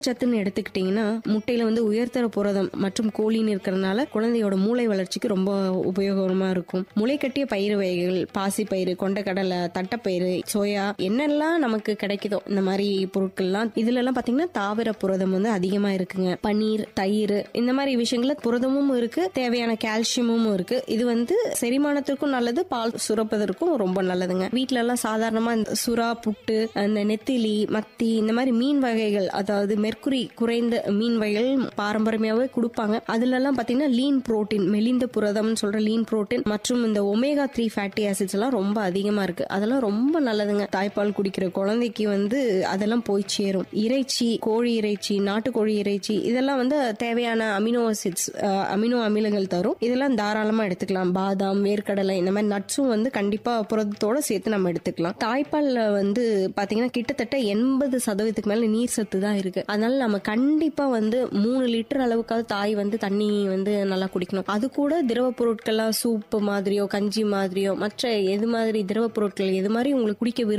சத்துன்னு எடுத்துக்கிட்டீங்கன்னா முட்டையில வந்து உயர்தர புரதம் மற்றும் கோலின் இருக்கிறதுனால குழந்தையோட மூளை வளர்ச்சிக்கு ரொம்ப உபயோகமா இருக்கும் முளைக்கட்டிய பயிறு வகைகள் பாசி பயிறு கொண்டக்கடலை தட்டைப்பயிறு சோயா என்னெல்லாம் நமக்கு கிடைக்குதோ இந்த மாதிரி பொருட்கள்லாம் இதுல எல்லாம் பாத்தீங்கன்னா தாவர புரதம் வந்து அதிகமா இருக்குங்க பன்னீர் தயிர் இந்த மாதிரி விஷயங்கள புரதமும் இருக்கு தேவையான கால்சியமும் இருக்கு இது வந்து செரிமானத்திற்கும் நல்லது பால் சுரப்பதற்கும் ரொம்ப நல்லதுங்க வீட்ல எல்லாம் சாதாரணமா இந்த சுறா புட்டு அந்த நெத்திலி மத்தி இந்த மாதிரி மீன் வகைகள் அதாவது மெர்க்குரி குறைந்த மீன் வகைகள் பாரம்பரியமாவே கொடுப்பாங்க அதுல எல்லாம் பாத்தீங்கன்னா லீன் புரோட்டீன் மெலிந்த புரதம் சொல்ற லீன் புரோட்டீன் மற்றும் இந்த ஒமேகா த்ரீ ஃபேட்டி ஆசிட்ஸ் எல்லாம் ரொம்ப அதிகமா இருக்கு அதெல்லாம் ரொம்ப நல்லதுங்க தாய்ப்பால் குடிக்கிற குழந்தைக்கு வந்து அதெல்லாம் போய் சேரும் இறைச்சி கோழி இறைச்சி நாட்டுக்கோழி இறைச்சி இதெல்லாம் வந்து தேவையான அமினோ ஆசிட்ஸ் அமினோ அமிலங்கள் தரும் இதெல்லாம் தாராளமா எடுத்துக்கலாம் பாதாம் வேர்க்கடலை இந்த மாதிரி நட்ஸும் வந்து கண்டிப்பா புரதத்தோட சேர்த்து நம்ம எடுத்துக்கலாம் தாய்ப்பால்ல வந்து பாத்தீங்கன்னா கிட்டத்தட்ட எண்பது சதவீதத்துக்கு மேல நீர் சத்து தான் இருக்கு அதனால நம்ம கண்டிப்பா வந்து மூணு லிட்டர் அளவுக்காவது தாய் வந்து தண்ணி வந்து நல்லா குடிக்கணும் அது கூட திரவ பொருட்கள்லாம் சூப்பு மாதிரியோ கஞ்சி மாதிரியோ மற்ற எது மாதிரி திரவ பொருட்கள் எது மாதிரி உங்களுக்கு குடிக்க விருப்பம்